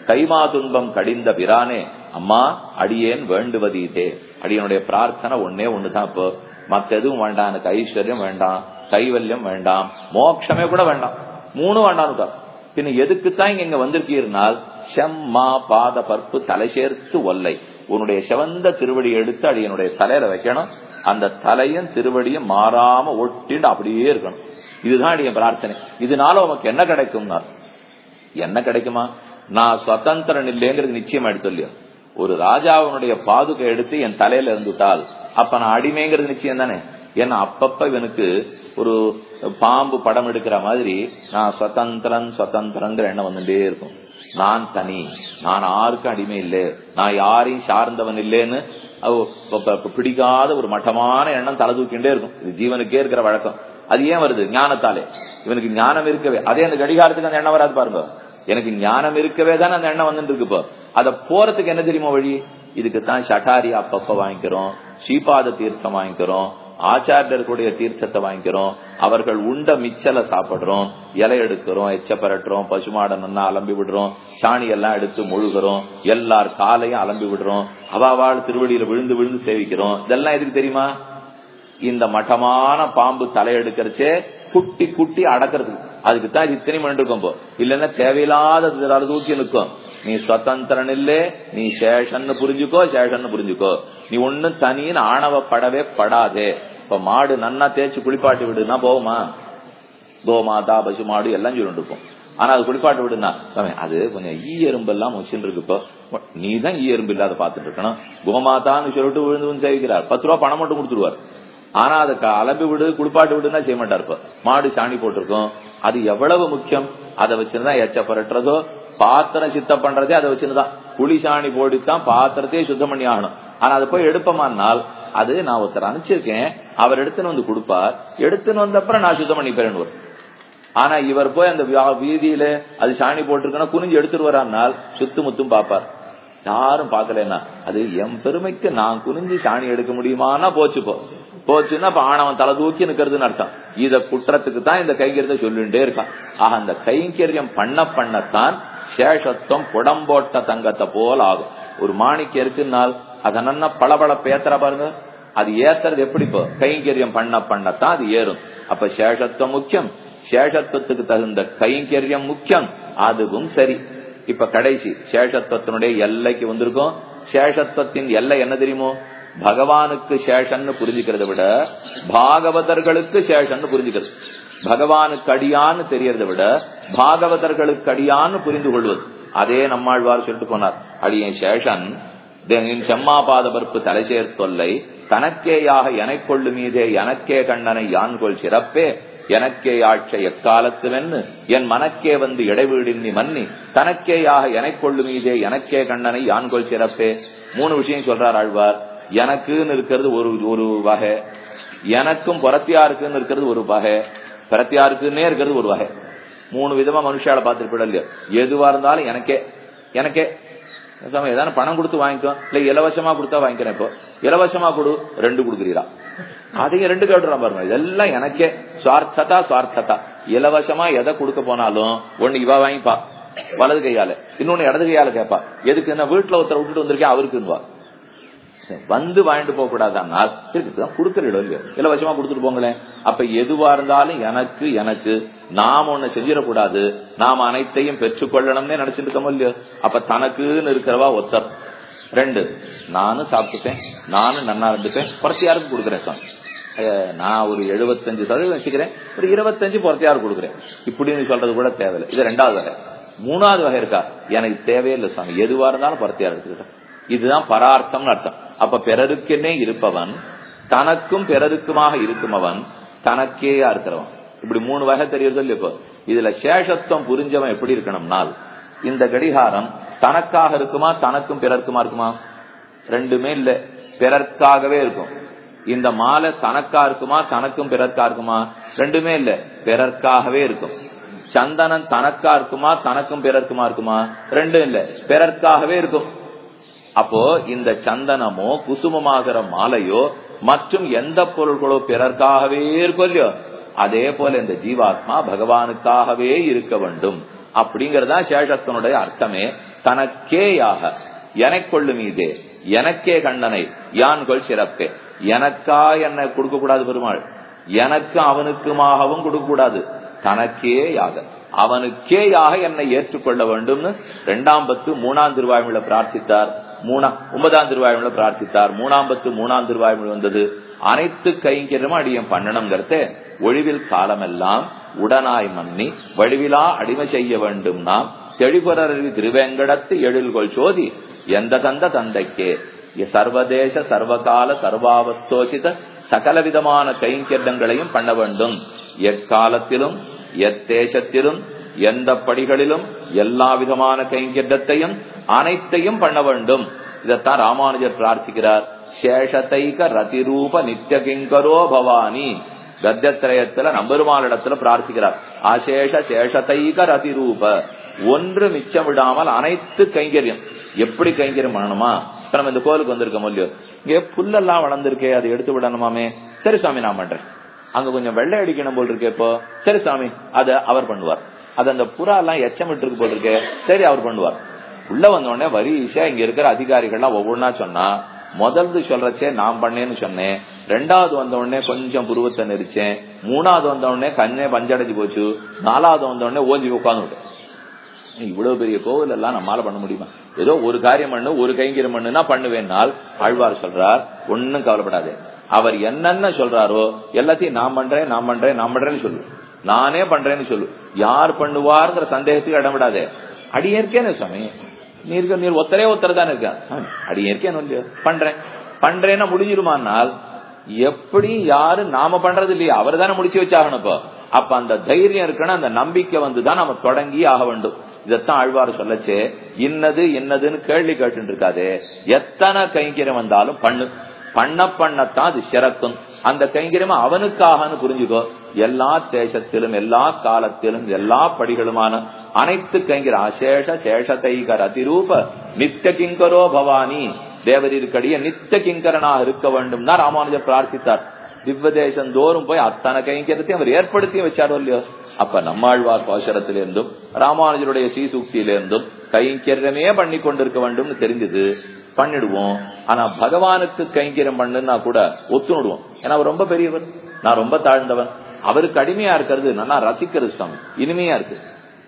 கைமா துன்பம் கடிந்த பிரானே அம்மா அடியேன் வேண்டுவது இதே அடியனுடைய பிரார்த்தனை ஒன்னே ஒண்ணுதான் இப்போ மத்த எதுவும் வேண்டாம் எனக்கு ஐஸ்வர்யம் வேண்டாம் கைவல்யம் வேண்டாம் மோட்சமே கூட வேண்டாம் மூணும் வேண்டாம் பின்ன எதுக்குத்தான் இங்க இங்க வந்திருக்கீர்னால் செம்மா பாத பற்பு தலை சேர்த்து ஒல்லை உன்னுடைய செவந்த திருவடி எடுத்து அடியனுடைய தலையில வைக்கணும் அந்த தலையும் திருவடியும் மாறாம ஒட்டிட்டு அப்படியே இருக்கணும் இதுதான் அடிய பிரார்த்தனை இதனால உனக்கு என்ன கிடைக்கும்னா என்ன கிடைக்குமா நான் சுதந்திரன் இல்லைங்கிறது நிச்சயம் எடுத்துல்லையோ ஒரு ராஜாவினுடைய பாதுகை எடுத்து என் தலையில இருந்துட்டால் அப்ப நான் அடிமைங்கிறது நிச்சயம் தானே ஏன்னா அப்பப்ப இவனுக்கு ஒரு பாம்பு படம் எடுக்கிற மாதிரி நான் சுதந்திரன் சுதந்திரங்கிற எண்ணம் வந்துட்டே இருக்கும் நான் தனி நான் யாருக்கும் அடிமை இல்லை நான் யாரையும் சார்ந்தவன் இல்லைன்னு பிடிக்காத ஒரு மட்டமான எண்ணம் தலை தூக்கிண்டே இருக்கும் இது ஜீவனுக்கே இருக்கிற வழக்கம் அது ஏன் வருது ஞானத்தாலே இவனுக்கு ஞானம் இருக்கவே அதே அந்த கடிகாரத்துக்கு அந்த எண்ணம் வராது பாருங்க எனக்கு ஞானம் இருக்கவே தானே அந்த எண்ணம் வந்துட்டு இருக்கு இப்போ அதை போறதுக்கு என்ன தெரியுமா வழி இதுக்குத்தான் ஷட்டாரி அப்பப்ப வாங்கிக்கிறோம் ஸ்ரீபாத தீர்த்தம் வாங்கிக்கிறோம் ஆச்சாரியர்களுடைய தீர்த்தத்தை வாங்கிக்கிறோம் அவர்கள் உண்ட மிச்சலை சாப்பிடுறோம் இலை எடுக்கிறோம் எச்ச பரட்டுறோம் பசுமாடை நல்லா அலம்பி விடுறோம் சாணி எல்லாம் எடுத்து முழுகிறோம் எல்லார் காலையும் அலம்பி விடுறோம் அவாவாள் திருவடியில விழுந்து விழுந்து சேவிக்கிறோம் இதெல்லாம் எதுக்கு தெரியுமா இந்த மட்டமான பாம்பு தலையெடுக்கிறச்சே குட்டி குட்டி அடக்கிறதுக்கு அதுக்கு தான் இத்தனை மணி இருக்கும் போ இல்லைன்னா தேவையில்லாத தூக்கி நிற்கும் நீ சுதந்திரன் இல்லே நீ சேஷன்னு புரிஞ்சுக்கோ சேஷன்னு புரிஞ்சுக்கோ நீ ஒன்னும் தனின்னு ஆணவப்படவே படாதே இப்ப மாடு நன்னா தேய்ச்சி குளிப்பாட்டி விடுனா போகுமா கோமாதா பசு மாடு எல்லாம் சொல்லிட்டு இருக்கும் ஆனா அது குளிப்பாட்டு விடுனா அது கொஞ்சம் ஈ எறும்பு எல்லாம் முச்சின்னு இருக்கு இப்போ நீ தான் ஈ எறும்பு இல்லாத பாத்துட்டு இருக்கணும் கோமாதான்னு சொல்லிட்டு விழுந்து வந்து சேவிக்கிறார் பத்து ரூபா பணம் மட்டும் கொடுத்துருவார் ஆனா அதை அலம்பி விடு குளிப்பாட்டு விடுனா செய்ய மாட்டார் இப்ப மாடு சாணி போட்டிருக்கோம் அது எவ்வளவு முக்கியம் அதை வச்சுதான் எச்ச பரட்டுறதோ பாத்திரம் சித்தம் பண்றதே அதை வச்சுதான் புளி சாணி போடித்தான் பாத்திரத்தையே சுத்தம் பண்ணி ஆகணும் ஆனா அதை போய் எடுப்பமானால் அது நான் ஒருத்தர் அனுப்பிச்சிருக்கேன் அவர் எடுத்துன்னு வந்து கொடுப்பார் எடுத்துன்னு வந்த அப்புறம் நான் சுத்தம் பண்ணி பெறணும் ஆனா இவர் போய் அந்த வீதியில அது சாணி போட்டிருக்கனா குனிஞ்சு எடுத்துட்டு வரானால் சுத்து முத்தும் பாப்பார் யாரும் பாக்கலன்னா அது என் பெருமைக்கு நான் குனிஞ்சு சாணி எடுக்க முடியுமானா போச்சு போ போச்சுன்னா இப்ப ஆணவன் தலை தூக்கி நிக்கிறதுன்னு அர்த்தம் இத குற்றத்துக்கு தான் இந்த கைங்கரியத்தை சொல்லிட்டே இருக்கான் ஆக அந்த கைங்கரியம் பண்ண பண்ணத்தான் சேஷத்துவம் புடம்போட்ட தங்கத்தை போல் ஆகும் ஒரு மாணிக்கம் இருக்குன்னால் அதை நன்னா பளபள பேத்துற பாருங்க அது ஏத்துறது எப்படி இப்போ கைங்கரியம் பண்ண பண்ணத்தான் அது ஏறும் அப்ப சேஷத்துவம் முக்கியம் சேஷத்துவத்துக்கு தகுந்த கைங்கரியம் முக்கியம் அதுவும் சரி இப்ப கடைசி சேஷத்துவத்தினுடைய எல்லைக்கு வந்திருக்கோம் சேஷத்துவத்தின் எல்லை என்ன தெரியுமோ பகவானுக்கு சேஷன்னு புரிஞ்சுக்கிறத விட பாகவதர்களுக்கு சேஷன்னு புரிஞ்சுக்கிறது பகவானுக்கு அடியான்னு தெரியறத விட பாகவதர்களுக்கு அடியான்னு புரிந்து கொள்வது அதே நம்மாழ்வார் சொல்லிட்டு போனார் அடியன் சேஷன் செம்மாபாத பருப்பு தலை சேர்த்தொல்லை தனக்கேயாக எனக்கொள்ளு மீதே எனக்கே கண்ணனை யான்கொள் சிறப்பே எனக்கே ஆட்ச எக்காலத்துவென்னு என் மனக்கே வந்து இடைவீடின் நீ மன்னி தனக்கேயாக எனக்கொள்ளு மீதே எனக்கே கண்ணனை யான்கொள் சிறப்பே மூணு விஷயம் சொல்றார் ஆழ்வார் எனக்குன்னு இருக்கிறது ஒரு ஒரு வகை எனக்கும் புறத்தியாருக்குன்னு இருக்கிறது ஒரு வகை பிரத்தியாருக்குன்னே இருக்கிறது ஒரு வகை மூணு விதமா மனுஷால பார்த்துருப்பீங்க இல்லையா எதுவா இருந்தாலும் எனக்கே எனக்கே ஏதாவது பணம் கொடுத்து வாங்கிக்கோ இல்ல இலவசமா கொடுத்தா வாங்கிக்கிறேன் இப்போ இலவசமா கொடு ரெண்டு கொடுக்குறீரா அதையும் ரெண்டு கேட்டுறான் பாருங்க இதெல்லாம் எனக்கே சுவார்த்ததா சுவார்த்ததா இலவசமா எதை கொடுக்க போனாலும் ஒண்ணு இவ வாங்கிப்பா வலது கையால இன்னொன்னு இடது கையால கேட்பா எதுக்கு என்ன வீட்டுல ஒருத்தர் விட்டுட்டு வந்திருக்கேன் அவருக்குன்னுவா வந்து வாங்கிட்டு போக கூடாதுன்னா இருக்குதான் கொடுக்கற இடம் இல்லையோ இலவசமா கொடுத்துட்டு போங்களேன் அப்ப எதுவா இருந்தாலும் எனக்கு எனக்கு நாம ஒண்ணு செஞ்சிடக்கூடாது நாம அனைத்தையும் பெற்றுக்கொள்ளணும்னே நினைச்சிட்டு இருக்கோம் இல்லையோ அப்ப தனக்குன்னு இருக்கிறவா ஒத்தர் ரெண்டு நானும் சாப்பிட்டுப்பேன் நானும் நன்னா இருந்துப்பேன் புறத்தியாருக்கு கொடுக்குறேன் சாமி நான் ஒரு எழுபத்தஞ்சு சதவீதம் வச்சுக்கிறேன் ஒரு இருபத்தஞ்சு புறத்தியாருக்கு கொடுக்குறேன் இப்படின்னு சொல்றது கூட தேவையில்லை இது ரெண்டாவது வகை மூணாவது வகை இருக்கா எனக்கு தேவையில்லை சாமி எதுவா இருந்தாலும் புறத்தியார் எடுத்துக்கிட்டேன் இதுதான் பரார்த்தம்னு அர்த்தம் அப்ப பிறருக்கென்னே இருப்பவன் தனக்கும் பிறருக்குமாக இருக்குமவன் தனக்கேயா இருக்கிறவன் இப்படி மூணு வகை தெரியுது இல்லையா இப்போ இதுல சேஷத்துவம் புரிஞ்சவன் எப்படி இருக்கணும்னால் இந்த கடிகாரம் தனக்காக இருக்குமா தனக்கும் பிறர்க்குமா இருக்குமா ரெண்டுமே இல்ல பிறர்க்காகவே இருக்கும் இந்த மாலை தனக்கா இருக்குமா தனக்கும் பிறர்க்கா இருக்குமா ரெண்டுமே இல்ல பிறர்க்காகவே இருக்கும் சந்தனம் தனக்கா இருக்குமா தனக்கும் பிறர்க்குமா இருக்குமா ரெண்டும் இல்ல பிறர்க்காகவே இருக்கும் அப்போ இந்த சந்தனமோ குசுமமாகிற மாலையோ மற்றும் எந்த பொருள்களோ பிறர்க்காகவே இருக்கும் இல்லையோ அதே போல இந்த ஜீவாத்மா பகவானுக்காகவே இருக்க வேண்டும் அப்படிங்கறதா சேஷத்தினுடைய அர்த்தமே தனக்கேயாக எனக்கொள்ளு மீதே எனக்கே கண்ணனை யான் கொள் சிறப்பே எனக்கா என்ன கொடுக்க கூடாது பெருமாள் எனக்கு அவனுக்குமாகவும் கொடுக்க கூடாது தனக்கேயாக அவனுக்கேயாக என்னை ஏற்றுக்கொள்ள வேண்டும்னு இரண்டாம் பத்து மூணாம் திருவாய்மொழியில பிரார்த்தித்தார் மூணா ஒன்பதாம் திருவாய்மொழியில பிரார்த்தித்தார் மூணாம் பத்து மூணாம் திருவாய்மொழி வந்தது அனைத்து கைங்கரியமும் அடியம் பண்ணணுங்கிறத ஒழிவில் காலமெல்லாம் உடனாய் மன்னி வடிவிலா அடிமை செய்ய வேண்டும் நாம் தெளிபுறறி திருவேங்கடத்து எழில்கொள் சோதி எந்த தந்த தந்தைக்கே சர்வதேச சர்வகால சர்வாவஸ்தோசித சகல விதமான கைங்கரியங்களையும் பண்ண வேண்டும் எக்காலத்திலும் எத்தேசத்திலும் எந்த படிகளிலும் எல்லா விதமான கைங்கரியத்தையும் அனைத்தையும் பண்ண வேண்டும் இதைத்தான் ராமானுஜர் பிரார்த்திக்கிறார் சேஷத்தைக ரதிரூப நித்திய கிங்கரோ பவானி கத்தியத்திரயத்துல நம்பெருமாள் இடத்துல பிரார்த்திக்கிறார் அசேஷ சேஷத்தைக ரதிரூப ஒன்று மிச்சம் விடாமல் அனைத்து கைங்கரியம் எப்படி கைங்கரியம் பண்ணணுமா இப்ப நம்ம இந்த கோயிலுக்கு வந்திருக்க முடியும் இங்கே புல்லெல்லாம் வளர்ந்துருக்கே அதை எடுத்து விடணுமாமே சரி சாமி நான் பண்றேன் அங்க கொஞ்சம் வெள்ளை அடிக்கணும் போல் இருக்கே இப்போ சரி சாமி அத அவர் பண்ணுவார் அது அந்த புறா எல்லாம் எச்சமிட்டு இருக்கு போல் இருக்கே சரி அவர் பண்ணுவார் உள்ள வந்த உடனே வரிசையா இங்க இருக்கிற அதிகாரிகள்லாம் ஒவ்வொன்னா சொன்னா முதல்து சொல்றச்சே நான் பண்ணேன்னு சொன்னேன் ரெண்டாவது வந்த உடனே கொஞ்சம் புருவத்தை நெரிச்சேன் மூணாவது வந்த உடனே கண்ணே பஞ்சடைஞ்சு போச்சு நாலாவது வந்த உடனே ஓஞ்சி உட்காந்து இவ்வளவு பெரிய கோவில் எல்லாம் நம்மளால பண்ண முடியுமா ஏதோ ஒரு காரியம் பண்ணு ஒரு கைங்கரியம் பண்ணுனா பண்ணுவேன்னால் ஆழ்வார் சொல்றார் ஒன்னும் கவலைப்படாது அவர் என்னென்ன சொல்றாரோ எல்லாத்தையும் நான் பண்றேன் நான் பண்றேன் நான் பண்றேன்னு சொல்லு நானே பண்றேன்னு சொல்லு யார் பண்ணுவார்ங்கிற சந்தேகத்துக்கு இடம் விடாதே அடியேற்கேன்னு சுவாமி நீர் நீர் ஒத்தரே ஒத்தர் தானே இருக்கா அடியேற்கேன்னு இல்லையோ பண்றேன் பண்றேன்னா முடிஞ்சிருமானால் எப்படி யாரு நாம பண்றது இல்லையா அவர் தானே முடிச்சு வச்சாகணும் இப்போ அப்ப அந்த தைரியம் இருக்கணும் அந்த நம்பிக்கை வந்துதான் நம்ம தொடங்கி ஆக வேண்டும் இதத்தான் ஆழ்வார் சொல்லச்சே இன்னது என்னதுன்னு கேள்வி கேட்டு இருக்காது எத்தனை கைங்கரியம் வந்தாலும் பண்ணு பண்ண பண்ணத்தான் அது சிறக்கும் அந்த கைங்கரியம் அவனுக்காகனு புரிஞ்சுக்கோ எல்லா தேசத்திலும் எல்லா காலத்திலும் எல்லா படிகளுமான அனைத்து கைங்கர அசேஷ சேஷதைகர் அதிரூப நித்திய கிங்கரோ பவானி தேவரீருக்கடிய நித்திய கிங்கரனாக இருக்க வேண்டும் தான் ராமானுஜர் பிரார்த்தித்தார் திவ்வதேசம் தோறும் போய் அத்தனை கைங்கரத்தையும் அவர் ஏற்படுத்தி வச்சாரோ இல்லையோ அப்ப நம்மாழ்வார் பாசுரத்திலிருந்தும் ராமானுஜருடைய சீசூக்தியிலிருந்தும் கைங்கரியமே பண்ணி கொண்டிருக்க வேண்டும் தெரிஞ்சது பண்ணிடுவோம் ஆனா பகவானுக்கு கைங்கரியம் பண்ணுன்னா கூட ஒத்துணுடுவோம் ஏன்னா அவர் ரொம்ப பெரியவர் நான் ரொம்ப தாழ்ந்தவன் அவருக்கு அடிமையா இருக்கிறது நான் ரசிக்கிறது சுவாமி இனிமையா இருக்கு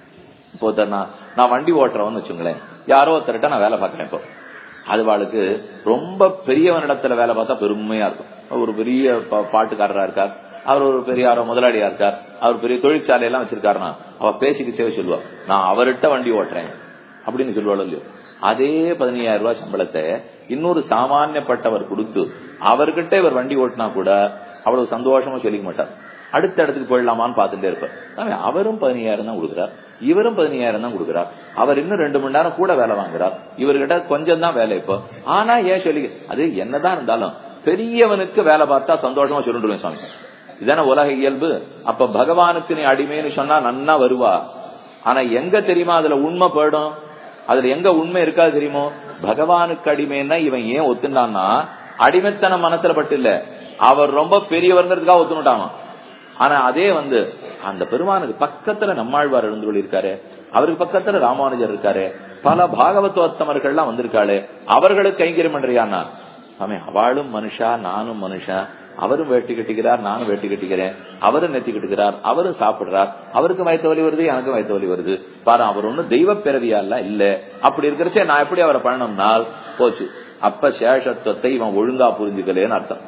இப்போ நான் நான் வண்டி ஓட்டுறவன் வச்சுங்களேன் யாரோ ஒருத்தர்கிட்ட நான் வேலை பார்க்கறேன் இப்போ அது வாழ்க்கு ரொம்ப பெரியவனிடத்துல வேலை பார்த்தா பெருமையா இருக்கும் ஒரு பெரிய பாட்டுக்காரரா இருக்கார் அவர் ஒரு பெரிய யாரோ முதலாளியா இருக்கார் அவர் பெரிய தொழிற்சாலை எல்லாம் வச்சிருக்காருன்னா அவ பேசிக்கு சேவை சொல்லுவா நான் அவர்கிட்ட வண்டி ஓட்டுறேன் அப்படின்னு சொல்லுவாள் இல்லையோ அதே பதினையாயிரம் ரூபாய் சம்பளத்தை இன்னொரு சாமானியப்பட்டவர் கொடுத்து அவர்கிட்ட இவர் வண்டி ஓட்டினா கூட அவ்வளவு சந்தோஷமா சொல்லிக்க மாட்டார் அடுத்த இடத்துக்கு போயிடலாமான்னு பார்த்துட்டே இருப்பார் அவரும் பதினையாயிரம் தான் கொடுக்குறார் இவரும் பதினையாயிரம் தான் கொடுக்குறார் அவர் இன்னும் ரெண்டு மணி நேரம் கூட வேலை வாங்குறார் இவர்கிட்ட கொஞ்சம் தான் வேலை இப்போ ஆனா ஏன் சொல்லி அது என்னதான் இருந்தாலும் பெரியவனுக்கு வேலை பார்த்தா சந்தோஷமா சொல்லிடுவேன் சுவாமி இதான உலக இயல்பு அப்ப பகவானுக்கு நீ அடிமைன்னு சொன்னா நன்னா வருவா ஆனா எங்க தெரியுமா அதுல உண்மை போயிடும் அதுல எங்க உண்மை இருக்காது தெரியுமோ பகவானுக்கு அடிமைன்னா இவன் ஏன் ஒத்துண்டான்னா அடிமைத்தனம் மனசுல பட்டு இல்ல அவர் ரொம்ப பெரியவர்ங்கிறதுக்காக ஒத்துனுட்டாமா ஆனா அதே வந்து அந்த பெருமானுக்கு பக்கத்துல நம்மாழ்வார் எழுந்து இருக்காரு அவருக்கு பக்கத்துல ராமானுஜர் இருக்காரு பல பாகவத்தோத்தமர்கள்லாம் வந்திருக்காளு அவர்களுக்கு கைங்கரியம் பண்றியான்னா சாமி அவளும் மனுஷா நானும் மனுஷா அவரும் வேட்டி கட்டிக்கிறார் நானும் வேட்டி கட்டிக்கிறேன் அவரும் நெத்தி கட்டுக்கிறார் அவரும் சாப்பிடுறார் அவருக்கும் வயத்த வலி வருது எனக்கும் வயத்த வலி வருது பாரு அவர் ஒன்னும் தெய்வ பிறவியால இல்ல அப்படி இருக்கிறச்சே நான் எப்படி அவரை பண்ணணும்னால் போச்சு அப்ப சேஷத்துவத்தை இவன் ஒழுங்கா புரிஞ்சுக்கலேன்னு அர்த்தம்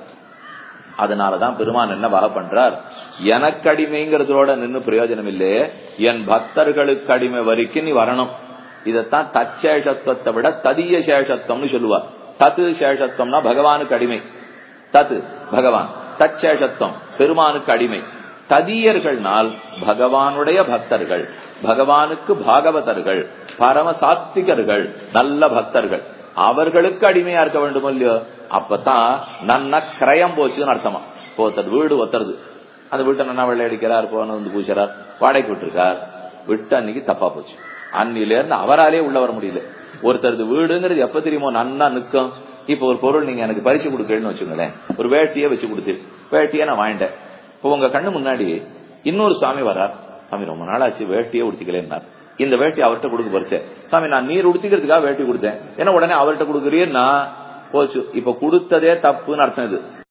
அதனாலதான் பெருமான் என்ன வகை பண்றார் எனக்கு அடிமைங்கிறதோட நின்று பிரயோஜனம் இல்லையே என் பக்தர்களுக்கு அடிமை வரைக்கும் நீ வரணும் இதத்தான் தச்சேஷத்துவத்தை விட ததிய சேஷத்துவம்னு சொல்லுவார் தத்து சேஷத்துவம்னா பகவானுக்கு அடிமை தத்து பகவான் தச்சேஷத்துவம் பெருமானுக்கு அடிமை ததியர்கள்னால் பகவானுடைய பக்தர்கள் பகவானுக்கு பாகவதர்கள் பரம சாத்விகர்கள் நல்ல பக்தர்கள் அவர்களுக்கு அடிமையா இருக்க வேண்டும் இல்லையோ அப்பதான் நன்ன கிரயம் போச்சுன்னு அர்த்தமா இப்போ ஒருத்தர் வீடு ஒத்துறது அந்த வீட்டை நன்னா வெள்ளை அடிக்கிறார் போன வந்து பூசுறார் வாடகைக்கு விட்டுருக்கார் விட்டு அன்னைக்கு தப்பா போச்சு அன்னில இருந்து அவராலே உள்ள வர முடியல ஒருத்தரது வீடுங்கிறது எப்ப தெரியுமோ நன்னா நிக்கும் இப்ப ஒரு பொருள் நீங்க எனக்கு பரிசு கொடுக்கலன்னு வச்சுங்களேன் ஒரு வேட்டியே வச்சு கொடுத்து வேட்டியே நான் வாங்கிட்டேன் இப்போ உங்க கண்ணு முன்னாடி இன்னொரு சுவாமி வரார் சாமி ரொம்ப நாளாச்சு வேட்டியே உடுத்திக்கலேன்னார் இந்த வேட்டி அவர்கிட்ட கொடுக்க பறிச்சேன் சாமி நான் நீர் உடுத்திக்கிறதுக்காக வேட்டி கொடுத்தேன் ஏன்னா உடனே அவர்கிட்ட கொடுக்குறீன்னா போச்சு இப்ப கொடுத்ததே தப்புன்னு அர்த்தம் இது